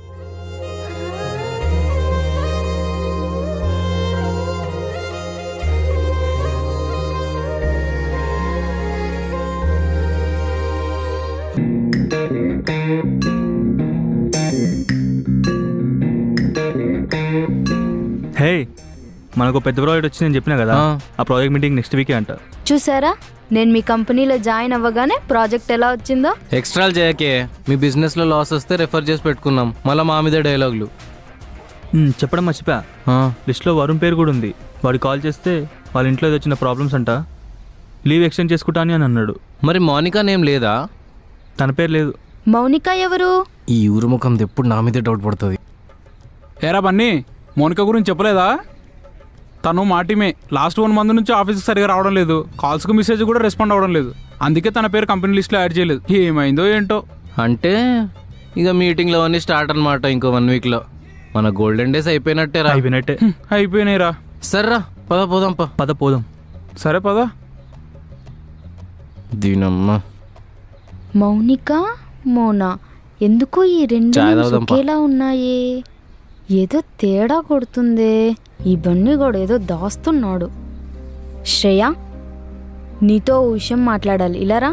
హే మనకు పెద్ద ప్రాజెక్ట్ వచ్చిందని చెప్పినా కదా ఆ. ఆ ప్రాజెక్ట్ మీటింగ్ నెక్స్ట్ వీకే అంట చూసారా నేను మీ కంపెనీలో జాయిన్ అవ్వగానే ప్రాజెక్ట్ ఎలా వచ్చిందో ఎక్స్ట్రాలు చేయకే మీ బిజినెస్లో లాస్ వస్తే రెఫర్ చేసి పెట్టుకున్నాం మళ్ళీ మా మీద డైలాగులు ఉమ్, చెప్పడం మర్చిపోయా ఆ, లిస్ట్లో వరుణ్ పేరు కూడా ఉంది వాడు కాల్ చేస్తే వాళ్ళ ఇంట్లో ఏదో వచ్చిన ప్రాబ్లమ్స్ అంట లీవ్ ఎక్స్టెండ్ చేసుకుంటా అని అని అన్నాడు మరి మౌనికా నేమ్ లేదా తన పేరు లేదు మౌనిక ఎవరు ఈ ఊరు ముఖం ఎప్పుడు నా మీదే డౌట్ పడుతుంది ఏరా బన్నీ మోనిక గురించి చెప్పలేదా తను మా టీమే లాస్ట్ వన్ మంత్ నుంచి ఆఫీస్కి సరిగా రావడం లేదు కాల్స్కి మెసేజ్ కూడా రెస్పాండ్ అవ్వడం లేదు అందుకే తన పేరు కంపెనీ లిస్ట్లో యాడ్ చేయలేదు ఏమైందో ఏంటో అంటే ఇక మీటింగ్లో అవన్నీ స్టార్ట్ అనమాట ఇంకో వన్ వీక్లో మన గోల్డెన్ డేస్ అయిపోయినట్టే రా అయిపోయినట్టే హ్మ్, అయిపోయినాయిరా సర్రా పద పోదాం పా పద పోదాం సరే పదా దీనమ్మ మౌనిక మోనా ఎందుకు ఈ రెండు చాయ్ names తాగుదాం పా. ఒకేలా ఉన్నాయే ఏదో తేడా కొడుతుందే ఈ బన్నీ కూడా ఏదో దాస్తున్నాడు శ్రేయ నీతో ఓ విషయం మాట్లాడాలి ఇలారా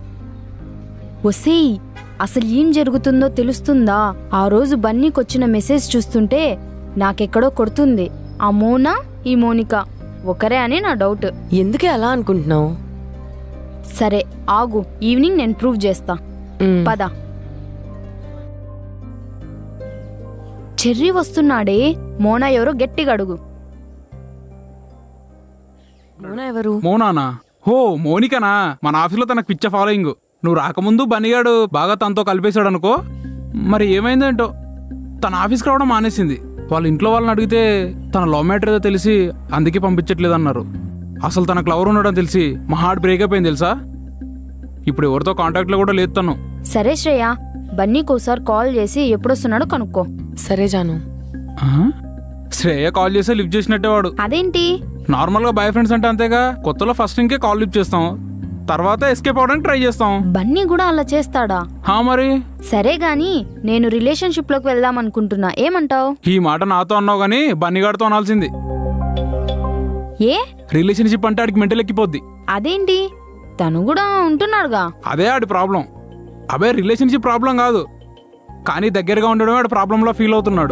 ఒసేయ్ అసలు ఏం జరుగుతుందో తెలుస్తుందా ఆ రోజు బన్నీకి వచ్చిన మెసేజ్ చూస్తుంటే నాకెక్కడో కొడుతుంది ఆ మోనా ఈ మోనిక ఒకరే అని నా డౌట్ ఎందుకే అలా అనుకుంటున్నావు సరే ఆగు ఈవినింగ్ నేను ప్రూవ్ చేస్తా పద చెర్రీ వస్తున్నాడే మోనా ఎవరో గట్టిగా అడుగు మోనా ఎవరు మోనానా హో మోనికనా మన ఆఫీస్లో తనకు పిచ్చ ఫాలోయింగ్ నువ్వు రాకముందు బన్నిగాడు బాగా తనతో కలిపేశాడు అనుకో మరి ఏమైందేంటో తన ఆఫీస్కి రావడం మానేసింది వాళ్ళ ఇంట్లో వాళ్ళని అడిగితే తన లవ్ మ్యాటర్ ఏదో తెలిసి అందుకే పంపించట్లేదు అన్నారు అసలు తనకు లవర్ ఉండడం తెలిసి మా హార్ట్ బ్రేకప్ అయింది తెలుసా ఇప్పుడు ఎవరితో కాంటాక్ట్లో కూడా లేదు తను సరే శ్రేయ బన్నీకి ఒకసారి కాల్ చేసి ఎప్పుడొస్తున్నాడో కనుక్కో సరే జాను ఆ? శ్రేయ కాల్ చేస్తే లిఫ్ట్ చేసినట్టే వాడు అదేంటి నార్మల్గా బాయ్ ఫ్రెండ్స్ అంటే అంతేగా కొత్తలో ఫస్ట్ ఇంకే కాల్ లిఫ్ట్ చేస్తాం తర్వాత ఎస్కేప్ అవడానికి ట్రై చేస్తాం బన్నీ కూడా అలా చేస్తాడా హా మరి సరే గాని నేను రిలేషన్షిప్ లోకి వెళ్దాం అనుకుంటున్నా ఏమంటావ్ ఈ మాట నాతో అన్నావు కానీ బన్నిగాడితో అనాల్సింది ఏ రిలేషన్షిప్ అంటే ఆడికి మెంటల్ ఎక్కిపోద్ది అదేంటి తను కూడా ఉంటున్నాడుగా అదే ఆడి ప్రాబ్లం అబే రిలేషన్షిప్ ప్రాబ్లం కాదు కానీ దగ్గరగా ఉండడమే ఆడు ప్రాబ్లంలో ఫీల్ అవుతున్నాడు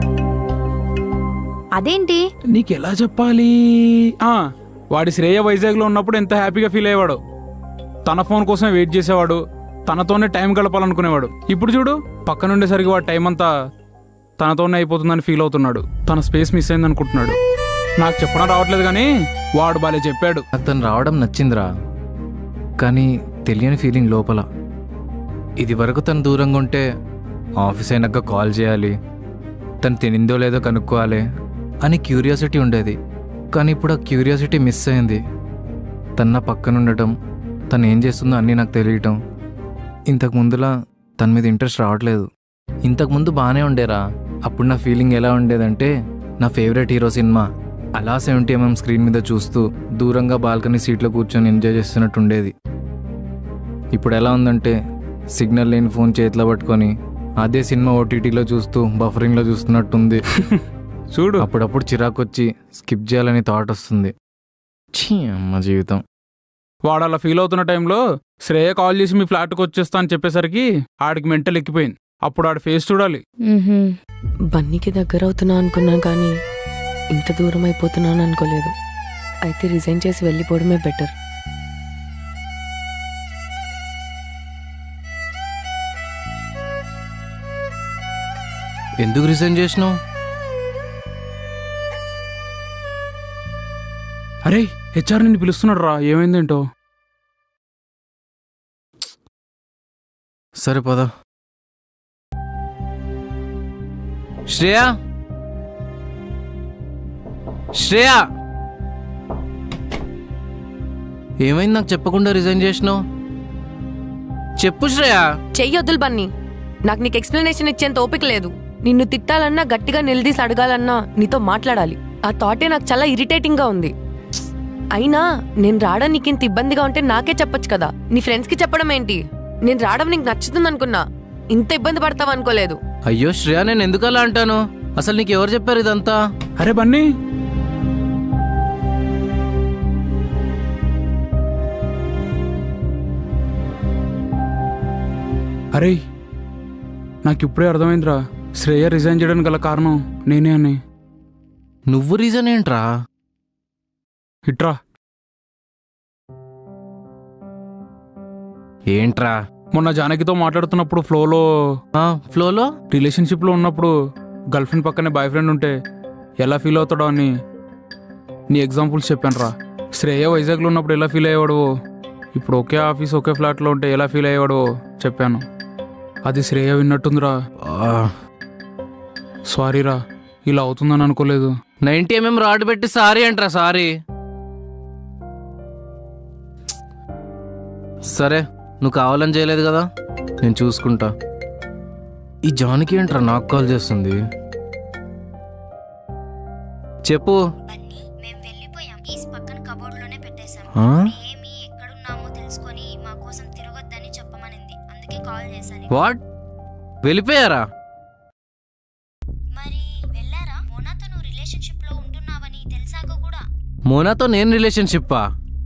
అదేంటి నీకు ఎలా చెప్పాలి ఆ, వాడి శ్రేయ వైజాగ్లో ఉన్నప్పుడు ఎంత హ్యాపీగా ఫీల్ అయ్యేవాడు తన ఫోన్ కోసమే వెయిట్ చేసేవాడు తనతోనే టైం గడపాలనుకునేవాడు ఇప్పుడు చూడు పక్కన ఉండేసరికి వాడు టైం అంతా తనతోనే అయిపోతుందని ఫీల్ అవుతున్నాడు తన స్పేస్ మిస్ అయింది అనుకుంటున్నాడు నాకు చెప్పడం రావట్లేదు కానీ వాడు బాలే చెప్పాడు నాకు తను రావడం నచ్చిందిరా కానీ తెలియని ఫీలింగ్ లోపల ఇది వరకు తను దూరంగా ఉంటే ఆఫీస్ అయినాక కాల్ చేయాలి తను తినిందో లేదో కనుక్కోవాలి అని క్యూరియాసిటీ ఉండేది కానీ ఇప్పుడు ఆ క్యూరియాసిటీ మిస్ అయింది తన నా పక్కన ఉండటం తను ఏం చేస్తుందో అన్నీ నాకు తెలియటం ఇంతకు ముందులా తన మీద ఇంట్రెస్ట్ రావట్లేదు ఇంతకు ముందు బాగానే ఉండేరా అప్పుడు నా ఫీలింగ్ ఎలా ఉండేదంటే నా ఫేవరెట్ హీరో సినిమా అలా సెవెంటీ ఎంఎం స్క్రీన్ మీద చూస్తూ దూరంగా బాల్కనీ సీట్లో కూర్చొని ఎంజాయ్ చేస్తున్నట్టు ఉండేది ఇప్పుడు ఎలా ఉందంటే సిగ్నల్ లేని ఫోన్ చేతిలో పట్టుకొని అదే సినిమా ఓటీటీలో చూస్తూ బఫరింగ్లో చూస్తున్నట్టుంది చూడు అప్పుడప్పుడు చిరాకు వచ్చి స్కిప్ చేయాలని థాట్ వస్తుంది ఛీ అమ్మ జీవితం వాడు అలా ఫీల్ అవుతున్న టైంలో శ్రేయ కాల్ చేసి మీ ఫ్లాట్కి వచ్చేస్తా అని చెప్పేసరికి ఆడికి మెంటల్ ఎక్కిపోయింది అప్పుడు ఆడి ఫేస్ చూడాలి మ్హూ. బన్నీకి దగ్గర అవుతున్నా అనుకున్నా కానీ ఇంత దూరం అయిపోతున్నాను అనుకోలేదు అయితే రిజైన్ చేసి వెళ్ళిపోవడమే బెటర్ ఎందుకు రిజైన్ చేసినావు అరే హెచ్ఆర్ నిన్ను పిలుస్తున్నాడు రా ఏమైందేంటో సరే పద శ్రేయా శ్రేయా ఏమైంది నాకు చెప్పకుండా రిజైన్ చేసినావు చెప్పు శ్రేయా చెయ్యొద్దులు బన్నీ నాకు నీకు ఎక్స్ప్లెనేషన్ ఇచ్చేంత ఓపిక లేదు నిన్ను తిట్టాలన్నా గట్టిగా నిలదీసి అడగాలన్నా నీతో మాట్లాడాలి ఆ థాటే నాకు చాలా ఇరిటేటింగ్ గా ఉంది అయినా నేను రావడం నీకు ఇంత ఇబ్బందిగా ఉంటే నాకే చెప్పొచ్చు కదా నీ ఫ్రెండ్స్ కి చెప్పడం ఏంటి నేను రావడం నీకు నచ్చుతుంది అనుకున్నా ఇంత ఇబ్బంది పడతావు అనుకోలేదు అయ్యో శ్రేయా నేను ఎందుకు అలా అంటాను అసలు నీకు ఎవరు చెప్పారు ఇదంతా అరే బన్నీ అరే నాకు ఇప్పుడే అర్థమైందిరా శ్రేయ రిజైన్ చేయడానికి గల కారణం నేనే అని నువ్వు రీజన్ ఏంట్రా ఇట్రా ఏంట్రా మొన్న జానకితో మాట్లాడుతున్నప్పుడు ఫ్లోలో ఆ, ఫ్లోలో రిలేషన్షిప్లో ఉన్నప్పుడు గర్ల్ ఫ్రెండ్ పక్కనే బాయ్ ఫ్రెండ్ ఉంటే ఎలా ఫీల్ అవుతాడో అని నీ ఎగ్జాంపుల్స్ చెప్పాను రా శ్రేయ వైజాగ్లో ఉన్నప్పుడు ఎలా ఫీల్ అయ్యేవాడు ఇప్పుడు ఒకే ఆఫీస్ ఒకే ఫ్లాట్లో ఉంటే ఎలా ఫీల్ అయ్యేవాడో చెప్పాను అది శ్రేయ విన్నట్టుందిరా ఆ, సారీరా ఇలా అవుతుందని అనుకోలేదు నైన్టీ ఎంఎం రాడ్ పెట్టి సారీ అంట్రా సారీ సరే నువ్వు కావాలని చేయలేదు కదా నేను చూసుకుంటా ఈ జానికి ఏంట్రా నాకు కాల్ చేస్తుంది చెప్పు బన్నీ మేము వెళ్ళిపోయాం కీస్ పక్కన కబోర్డ్ లోనే పెట్టేశాం ఆ? ఏమి ఎక్కడున్నామో తెలుసుకొని మా కోసం తిరగొద్దని చెప్పమనింది అందుకే కాల్ చేశాను వాట్ వెళ్ళిపోయారా మరి వెళ్ళారా మోనాతో నువ్వు రిలేషన్షిప్ లో ఉంటున్నావని తెలిసాక కూడా మోనాతో నేను రిలేషన్షిప్పా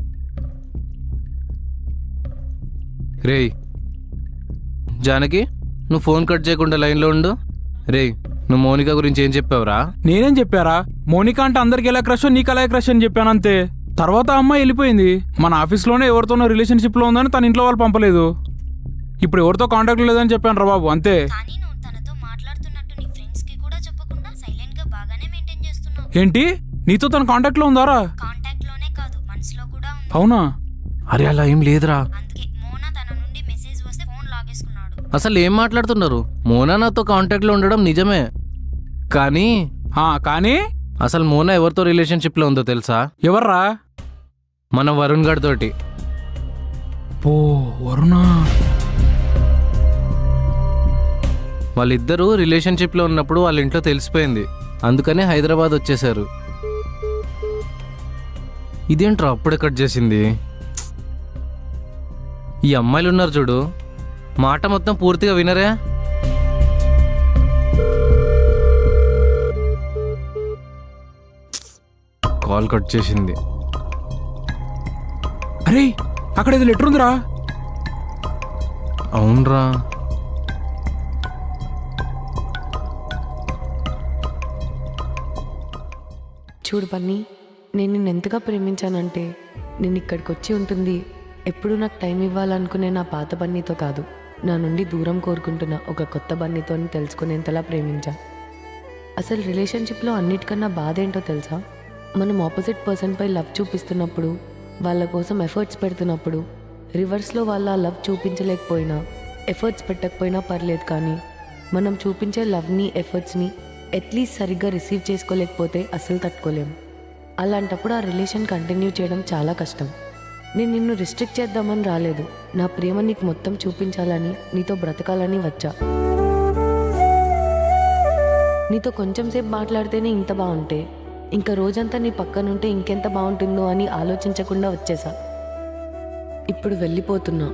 రేయ్ జానకి నువ్వు ఫోన్ కట్ చేయకుండా లైన్లో ఉండు రేయ్ నువ్వు మౌనిక గురించి ఏం చెప్పావురా నేనేం చెప్పారా మోనికా అంటే అందరికి ఎలా క్రష్ నీకు ఎలా క్రష్ అని చెప్పాను అంతే తర్వాత ఆ అమ్మాయి వెళ్ళిపోయింది మన ఆఫీస్లోనే ఎవరితోనో రిలేషన్షిప్లో ఉందని తన ఇంట్లో వాళ్ళు పంపలేదు ఇప్పుడు ఎవరితో కాంటాక్ట్ లేదని చెప్పాను రా బాబు అంతే కానీ నువ్వు తనతో మాట్లాడుతున్నట్టు నీ ఫ్రెండ్స్ కి కూడా చెప్పకుండా సైలెంట్ గా బాగానే మెయింటైన్ చేస్తున్నావు ఏంటి నీతో తన కాంటాక్ట్లో ఉందారా కాంటాక్ట్ లోనే కాదు మనసులో కూడా ఉంది అవునా అరే అలా ఏం లేదురా అందుకే మోనా తన నుండి మెసేజ్ వస్తే ఫోన్ లాగేసుకున్నాడు అసలు ఏం మాట్లాడుతున్నారు మోనా నాతో కాంటాక్ట్లో ఉండడం నిజమే కానీ ఆ, కానీ అసలు మోనా ఎవరితో రిలేషన్షిప్లో ఉందో తెలుసా ఎవర్రా మన వరుణ్ గడ్ తోటి ఓ వరుణా వాళ్ళిద్దరూ రిలేషన్షిప్లో ఉన్నప్పుడు వాళ్ళ ఇంట్లో తెలిసిపోయింది అందుకనే హైదరాబాద్ వచ్చేసారు ఇదేంట్రా అప్పుడే కట్ చేసింది ఈ అమ్మాయిలు ఉన్నారు చూడు మాట మొత్తం పూర్తిగా వినరే కాల్ కట్ చేసింది అరే అక్కడ ఇది లెటర్ ఉందిరా అవునరా చూడు బన్నీ నేను నిన్ను ఎంతగా ప్రేమించానంటే నేను ఇక్కడికి వచ్చి ఉంటుంది ఎప్పుడు నాకు టైం ఇవ్వాలనుకునే నా పాత బన్నీతో కాదు నా నుండి దూరం కోరుకుంటున్న ఒక కొత్త బన్నీతో అని తెలుసుకునేంతలా ప్రేమించా అసలు రిలేషన్షిప్లో అన్నిటికన్నా బాధ ఏంటో తెలుసా మనం ఆపోజిట్ పర్సన్పై లవ్ చూపిస్తున్నప్పుడు వాళ్ళ కోసం ఎఫర్ట్స్ పెడుతున్నప్పుడు రివర్స్లో వాళ్ళ లవ్ చూపించలేకపోయినా ఎఫర్ట్స్ పెట్టకపోయినా పర్లేదు కానీ మనం చూపించే లవ్ని ఎఫర్ట్స్ని అట్లీస్ట్ సరిగ్గా రిసీవ్ చేసుకోలేకపోతే అస్సలు తట్టుకోలేం అలాంటప్పుడు ఆ రిలేషన్ కంటిన్యూ చేయడం చాలా కష్టం నేను నిన్ను రిస్ట్రిక్ట్ చేద్దామని రాలేదు నా ప్రేమ నీకు మొత్తం చూపించాలని నీతో బ్రతకాలని వచ్చా నీతో కొంచెం సేపు మాట్లాడితేనే ఇంత బాగుంటే ఇంకా రోజంతా నీ పక్కనుంటే ఇంకెంత బాగుంటుందో అని ఆలోచించకుండా వచ్చేసా ఇప్పుడు వెళ్ళిపోతున్నా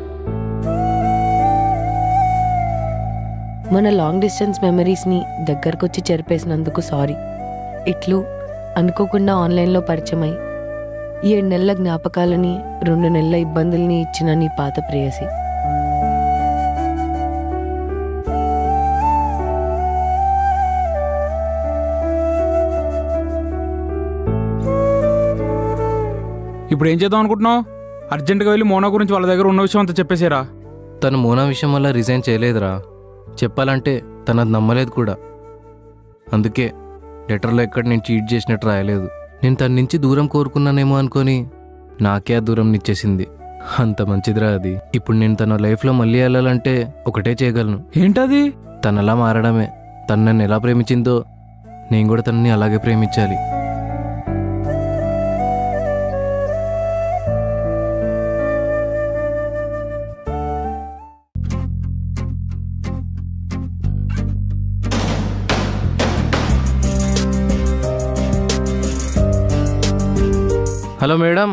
మన లాంగ్ డిస్టెన్స్ మెమరీస్ని దగ్గరకొచ్చి చెరిపేసినందుకు సారీ ఇట్లు అనుకోకుండా ఆన్లైన్లో పరిచయమై ఏడు నెలల జ్ఞాపకాలని రెండు నెలల ఇబ్బందుల్ని ఇచ్చిన నీ పాత ప్రేయసి ఇప్పుడు ఏం చేద్దాం అనుకుంటున్నావు అర్జెంటుగా వెళ్ళి మోనా గురించి వాళ్ళ దగ్గర ఉన్న విషయం అంతా చెప్పేసేరా తను మోనా విషయం వల్ల రిజైన్ చేయలేదురా చెప్పాలంటే తను అది నమ్మలేదు కూడా అందుకే లెటర్లో ఎక్కడ నేను చీట్ చేసినట్టు రాయలేదు నేను తన నుంచి దూరం కోరుకున్నానేమో అనుకొని నాకే ఆ దూరం నిచ్చేసింది అంత మంచిదిరా అది ఇప్పుడు నేను తన లైఫ్లో మళ్ళీ వెళ్ళాలంటే ఒకటే చేయగలను ఏంటది తనలా మారడమే తను నన్ను ఎలా ప్రేమించిందో నేను కూడా తనని అలాగే ప్రేమించాలి హలో మేడం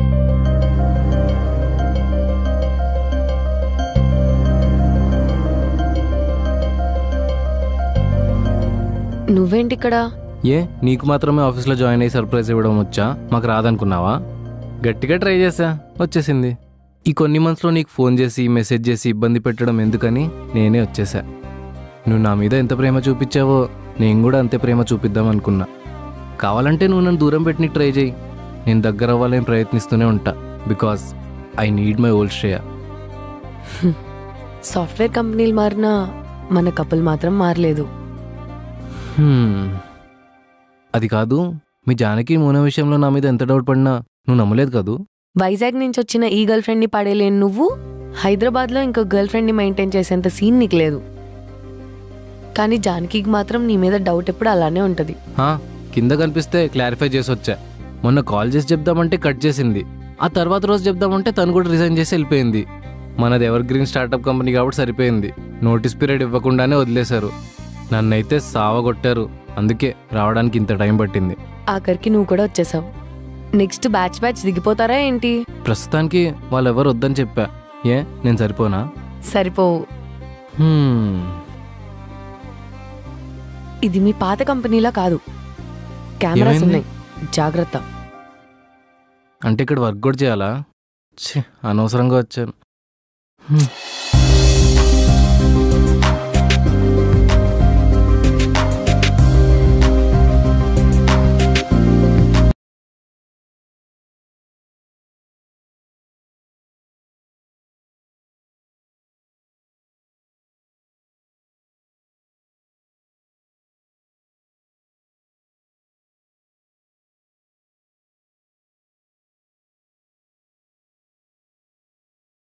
నువ్వేంటి ఇక్కడ ఏ నీకు మాత్రమే ఆఫీస్లో జాయిన్ అయ్యి సర్ప్రైజ్ ఇవ్వడం వచ్చా మాకు రాదనుకున్నావా గట్టిగా ట్రై చేసా వచ్చేసింది ఈ కొన్ని మంత్స్లో నీకు ఫోన్ చేసి మెసేజ్ చేసి ఇబ్బంది పెట్టడం ఎందుకని నేనే వచ్చేసా నువ్వు నా మీద ఎంత ప్రేమ చూపించావో నేను కూడా అంతే ప్రేమ చూపిద్దాం అనుకున్నా కావాలంటే నువ్వు నన్ను దూరం పెట్టి ట్రై చేయి నేను దగ్గర అవ్వాలని ప్రయత్నిస్తూనే ఉంటా because I need my old Shreya software కంపెనీలు మారినా మన కపుల్ మాత్రం మారలేదు హ్మ్. అది కాదు మీ జానకి మోన విషయంలో నా మీద ఎంత డౌట్ పడినా నువ్వు నమ్మలేదు కదూ వైజాగ్ నుంచి వచ్చిన ఈ గర్ల్ ఫ్రెండ్ని పడేలేని నువ్వు హైదరాబాద్లో ఇంకో గర్ల్ ఫ్రెండ్ని మెయింటైన్ చేసేంత సీన్ నీకు లేదు కానీ జానకికి మాత్రం నీ మీద డౌట్ ఎప్పుడు అలానే ఉంటుంది హా, కింద కనిపిస్తే క్లారిఫై చేసి వచ్చా మొన్న కాల్ చేసి చెప్దామంటే కట్ చేసింది ఆ తర్వాత రోజు చెప్దామంటే తను కూడా రిజైన్ చేసి వెళ్ళిపోయింది మనది ఎవర్ గ్రీన్ స్టార్టప్ కంపెనీ కాబట్టి సరిపోయింది నోటీస్ పీరియడ్ ఇవ్వకుండానే వదిలేశారు నన్నైతే సావగొట్టారు అందుకే రావడానికి ఇంత టైం పట్టింది ఆఖరికి నువ్వు కూడా వచ్చేసావు నెక్స్ట్ బ్యాచ్ బ్యాచ్ దిగిపోతారా ఏంటి ప్రస్తుతానికి వాళ్ళు ఎవరు వద్దని చెప్పా ఏ నేను సరిపోనా సరిపోవు హ్మ్. ఇది మీ పాత కంపెనీలా కాదు కెమెరాస్ ఏమైంది? ఉన్నాయి జాగ్రత్త అంటే ఇక్కడ వర్క్ కూడా చేయాలా ఛీ అనవసరంగా వచ్చాను హ్మ్.